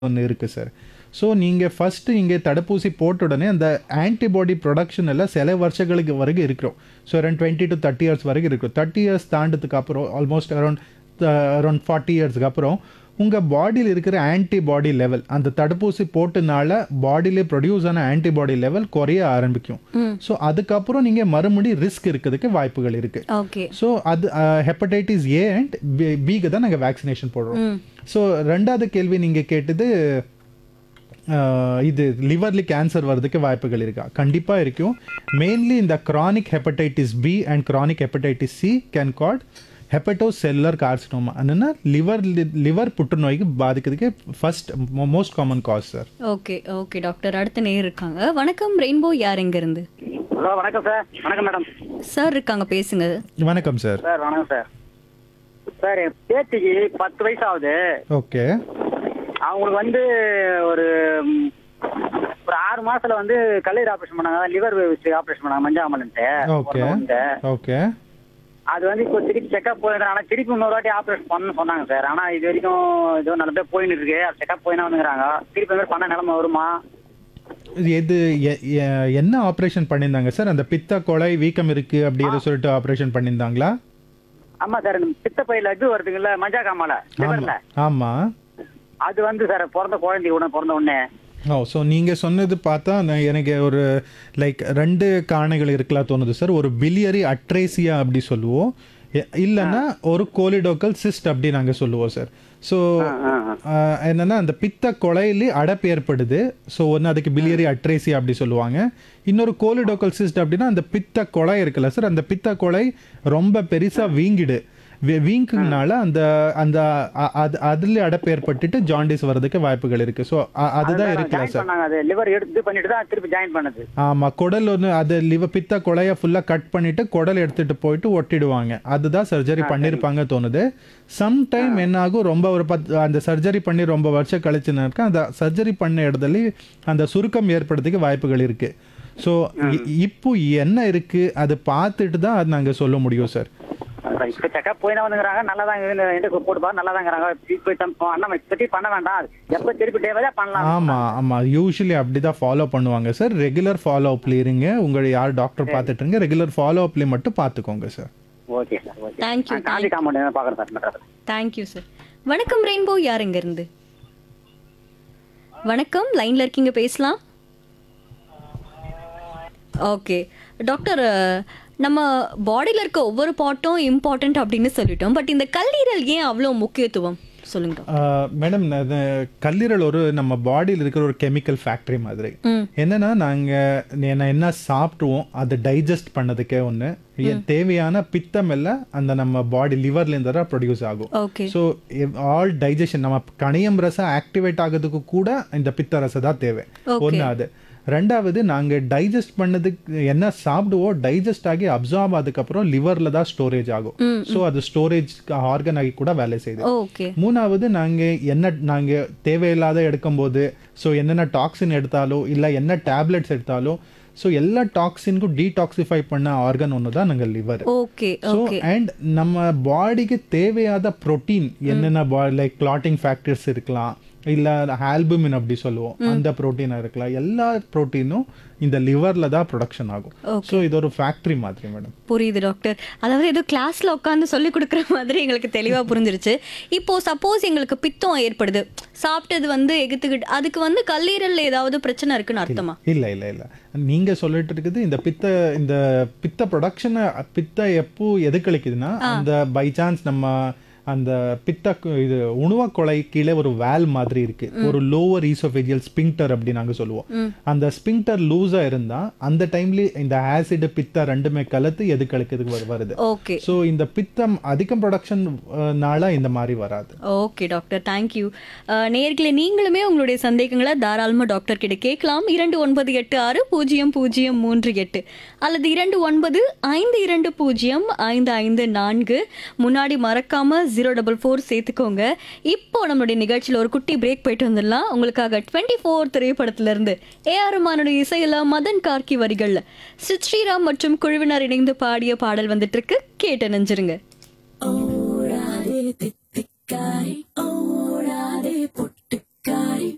ஒன்று இருக்குது sir so நீங்கள் ஃபஸ்ட்டு இங்கே தடுப்பூசி போட்ட உடனே அந்த ஆன்டிபாடி ப்ரொடக்ஷன் எல்லாம் சில வருஷங்களுக்கு வரைக்கும் இருக்கிறோம் so around twenty to thirty years வரைக்கும் இருக்கும் தேர்ட்டி இயர்ஸ் தாண்டதுக்கு அப்புறம் ஆல்மோஸ்ட் அரௌண்ட் அரௌண்ட் ஃபார்ட்டி இயர்ஸ்க்கு அப்புறம் உங்கள் பாடியில் இருக்கிற ஆன்டிபாடி லெவல் அந்த தடுப்பூசி போட்டனால பாடியிலே ப்ரொடியூஸ் ஆன ஆன்டிபாடி லெவல் குறைய ஆரம்பிக்கும் ஸோ அதுக்கப்புறம் நீங்கள் மறுபடி ரிஸ்க் இருக்கிறதுக்கு வாய்ப்புகள் இருக்குது ஓகே ஸோ அது ஹெப்படைட்டிஸ் ஏ அண்ட் பிக்கு தான் நாங்கள் வேக்சினேஷன் போடுறோம் ஸோ ரெண்டாவது கேள்வி நீங்கள் கேட்டது அஹ், இது லிவர்லி கேன்சர் வர்றதுக்கு வாய்ப்புகள் இருக்கா கண்டிப்பாக இருக்கும் மெயின்லி இந்த chronic hepatitis B and chronic hepatitis C can cause hepatocellular carcinoma என்னன்னா லிவர் லிவர் புற்றுநோய்க்கு பாதிக்கிறதுக்கு first most common cause sir okay okay doctor அடுத்த நேர் இருக்காங்க வணக்கம் ரெயின்போ யார் எங்க இருந்து ஹலோ வணக்கம் சார் வணக்கம் மேடம் சார் இருக்காங்க பேசுங்க வணக்கம் சார் சார் வணக்கம் சார் சார் என் பேத்திக்கு பத்து வயசு ஆகுது ஓகே அவங்களுக்கு வந்து ஒரு ம், ஒரு ஆறு மாசத்துல வந்து கல்லீரல் ஆபரேஷன் பண்ணாங்க லிவர் வச்சு ஆபரேஷன் பண்ணாங்க மஞ்சாமலன்ட்டு ஓகே ஓகே அது வந்து இப்போ திருப்பி செக்அப் போயிருந்தேன் ஆனா திருப்பி இன்னொரு வாட்டி ஆபரேஷன் பண்ணணும்னு சொன்னாங்க சார் ஆனா இது வரைக்கும் ஏதோ நல்லபடியா போயின்னு இருக்கு அது செக்அப் போயினா வந்துங்கிறாங்க திருப்பி வந்து பண்ண நிலைமை வருமா எது எ- எ- என்ன ஆப்ரேஷன் பண்ணியிருந்தாங்க சார் அந்த பித்த கொலை வீக்கம் இருக்கு அப்படி எதை சொல்லிட்டு ஆப்ரேஷன் பண்ணியிருந்தாங்களா ஆமா சார் இந்த பித்தப்பையில இது வருதுங்கல்ல மஞ்சா காமால லிவர்ல ஆமா அது வந்து சார் பிறந்த குழந்தை உடனே பிறந்த உடனே ஓ ஸோ நீங்கள் சொன்னது பார்த்தா நான் எனக்கு ஒரு லைக் ரெண்டு காரணிகள் இருக்கலாம் தோணுது சார் ஒரு பிலியரி அட்ரேசியா அப்படி சொல்லுவோம் எ- இல்லைன்னா ஒரு கோலிடோக்கல் சிஸ்ட் அப்படி நாங்கள் சொல்லுவோம் சார் ஸோ என்னன்னா அந்த பித்த கொலையிலே அடைப்பு ஏற்படுது ஸோ ஒன்று அதுக்கு பிலியரி அட்ரேசியா அப்படி சொல்லுவாங்க இன்னொரு கோலிடோக்கல் சிஸ்ட் அப்படின்னா அந்த பித்த கொலை இருக்குல்ல சார் அந்த பித்த கொலை ரொம்ப பெருசாக வீங்கிடு வி- வீங்குனால அந்த அந்த அ- அது அதுல அடைப்பு ஏற்பட்டுட்டு ஜாண்டிஸ் வர்றதுக்கு வாய்ப்புகள் இருக்கு ஸோ அதுதான் இருக்கலாம் ஜாயின் சார் பண்ணாங்க அது லிவர் எடுத்து பண்ணிட்டு தான் திருப்பி ஜாயின் பண்ணது ஆமா குடல் ஒன்று அது லிவ பித்த கொலைய ஃபுல்லா கட் பண்ணிட்டு குடல் எடுத்துட்டு போயிட்டு ஒட்டிடுவாங்க அதுதான் சர்ஜரி பண்ணிருப்பாங்க தோணுது சம்டைம் என்ன ஆகும் ரொம்ப ஒரு பத்து அந்த சர்ஜரி பண்ணி ரொம்ப வருஷம் கழிச்சுனாக்கா அந்த சர்ஜரி பண்ண இடத்துல அந்த சுருக்கம் ஏற்படுறதுக்கு வாய்ப்புகள் இருக்கு ஸோ இப்போ என்ன இருக்கு அது பார்த்துட்டு தான் அது நாங்க சொல்ல முடியும் சார் அதான் இப்ப செக்அப் போயினா வந்துங்கிறாங்க நல்லா தான் எந்த போட்டு பாரு நல்லா தாங்கிறாங்க இப்போ அண்ணா இப்பத்தி பண்ண வேண்டாம் எப்ப திருப்பி டேவதா பண்ணலாம் ஆமா ஆமா யூஸ்வலி அப்படிதான் ஃபாலோ பண்ணுவாங்க சார் ரெகுலர் ஃபாலோ அப்ல இருங்க உங்களை யார் டாக்டர் பார்த்துட்டு இருங்க ரெகுலர் ஃபாலோ அப்ல மட்டும் பார்த்துக்கோங்க sir okay sir okay Thank you, நான் காந்தி காம்பவுண்ட் பாக்குறேன் சார் மெட்ராஸ்ல தேங்க்யூ சார் வணக்கம் ரெயின்போ யார் எங்க இருந்து வணக்கம் லைன்ல இருக்கீங்க பேசலாம் ஓகே டாக்டர் அஹ், நம்ம பாடியில் இருக்க ஒவ்வொரு பாட்டும் இம்பார்ட்டன்ட் அப்படின்னு சொல்லிட்டோம் பட் இந்த கல்லீரல் ஏன் அவ்வளோ முக்கியத்துவம் சொல்லுங்க டாக்டர் மேடம் அது கல்லீரல் ஒரு நம்ம பாடியில் இருக்கிற ஒரு கெமிக்கல் ஃபேக்டரி மாதிரி ம் என்னன்னா நாங்க என்ன என்ன சாப்பிடுவோம் அதை டைஜஸ்ட் பண்ணதுக்கே ஒன்று தேவையான பித்தம் எல்லாம் அந்த நம்ம பாடி லிவர்ல இருந்து தான் ப்ரொடியூஸ் ஆகும் ஓகே ஸோ ஆல் டைஜஷன் நம்ம கணையம் ரசம் ஆக்டிவேட் ஆகிறதுக்கு கூட இந்த பித்த ரசம் தான் தேவை Okay. ஒன்று அது ரெண்டாவது நாங்க டைஜஸ்ட் பண்ணதுக்கு என்ன சாப்பிடுவோம் டைஜஸ்ட் ஆகி அப்சார்ப் ஆனதுக்கப்புறம் லிவர்ல தான் ஸ்டோரேஜ் ஆகும் ஸோ அது ஸ்டோரேஜ் ஆர்கன் ஆகி கூட வேலை செய்யுது ஓகே மூணாவது நாங்க என்ன நாங்க தேவையில்லாத எடுக்கும்போது ஸோ என்னென்ன டாக்ஸின் எடுத்தாலோ இல்லை என்ன டேப்லெட்ஸ் எடுத்தாலோ ஸோ எல்லா டாக்ஸினுக்கும் டீடாக்சிஃபை பண்ண ஆர்கன் ஒன்று தான் நாங்கள் liver okay so okay and நம்ம பாடிக்கு தேவையான ப்ரோட்டீன் என்னென்ன லைக் கிளாட்டிங் ஃபேக்டர்ஸ் இருக்கலாம் இல்ல ஆல்புமின் அப்படி சொல்லுவோம் அந்த ப்ரோட்டீனா இருக்கலாம் எல்லா ப்ரோட்டீனும் இந்த லிவர்ல தான் ப்ரொடக்ஷன் ஆகும் ஸோ இது ஒரு ஃபேக்டரி மாதிரி மேடம் புரியுது டாக்டர் அதாவது ஏதோ கிளாஸ்ல உட்காந்து சொல்லி கொடுக்குற மாதிரி எங்களுக்கு தெளிவா புரிஞ்சிருச்சு இப்போ சப்போஸ் எங்களுக்கு பித்தம் ஏற்படுது சாப்பிட்டது வந்து எகுத்துக்கிட்டு அதுக்கு வந்து கல்லீரல்ல ஏதாவது பிரச்சனை இருக்குன்னு அர்த்தமா இல்ல இல்ல இல்ல நீங்க சொல்லிட்டு இருக்குது இந்த பித்த இந்த பித்த ப்ரொடக்ஷனை பித்த எப்போ எது கழிக்குதுன்னா அந்த பை சான்ஸ் நம்ம அந்த பித்த கு- இது உணவ கொலை கீழே ஒரு வேல் மாதிரி இருக்கு ஒரு லோவர் ஈசோஃபேஜியல் ஸ்பிங்டர் அப்படி நாங்க சொல்லுவோம் அந்த ஸ்பிங்டர் லூஸா இருந்தா அந்த டைம்ல இந்த ஆசிட் பித்த ரெண்டுமே கலத்து எது கழிக்கிறதுக்கு வரு- வருது ஓகே ஸோ இந்த பித்தம் அதிகம் ப்ரொடக்ஷன் நாள இந்த மாதிரி வராது ஓகே டாக்டர் தேங்க்யூ நேர்களே நீங்களுமே உங்களுடைய சந்தேகங்களை தாராளமாக டாக்டர் கிட்ட கேட்கலாம் இரண்டு ஒன்பது எட்டு ஆறு பூஜ்ஜியம் பூஜ்ஜியம் மூன்று எட்டு அல்லது இரண்டு ஒன்பது ஐந்து இரண்டு பூஜ்ஜியம் ஐந்து ஐந்து நான்கு முன்னாடி மறக்காம ஜீரோ டபுள் ஃபோர் சேர்த்துக்கோங்க இப்போ நம்மளுடைய நிகழ்ச்சியில் ஒரு குட்டி பிரேக் போயிட்டு வந்துடலாம் உங்களுக்காக டுவெண்ட்டி ஃபோர் திரைப்படத்திலிருந்து ஏஆர் ரஹ்மானுடைய இசையில மதன் கார்கி வரிகள்ல சித் ஸ்ரீராம் மற்றும் குழுவினர் இணைந்து பாடிய பாடல் வந்துட்டு இருக்கு கேட்டு நெஞ்சிருங்க ஓடாதே தித்திக்காரி ஓடாதே பொட்டுக்காரி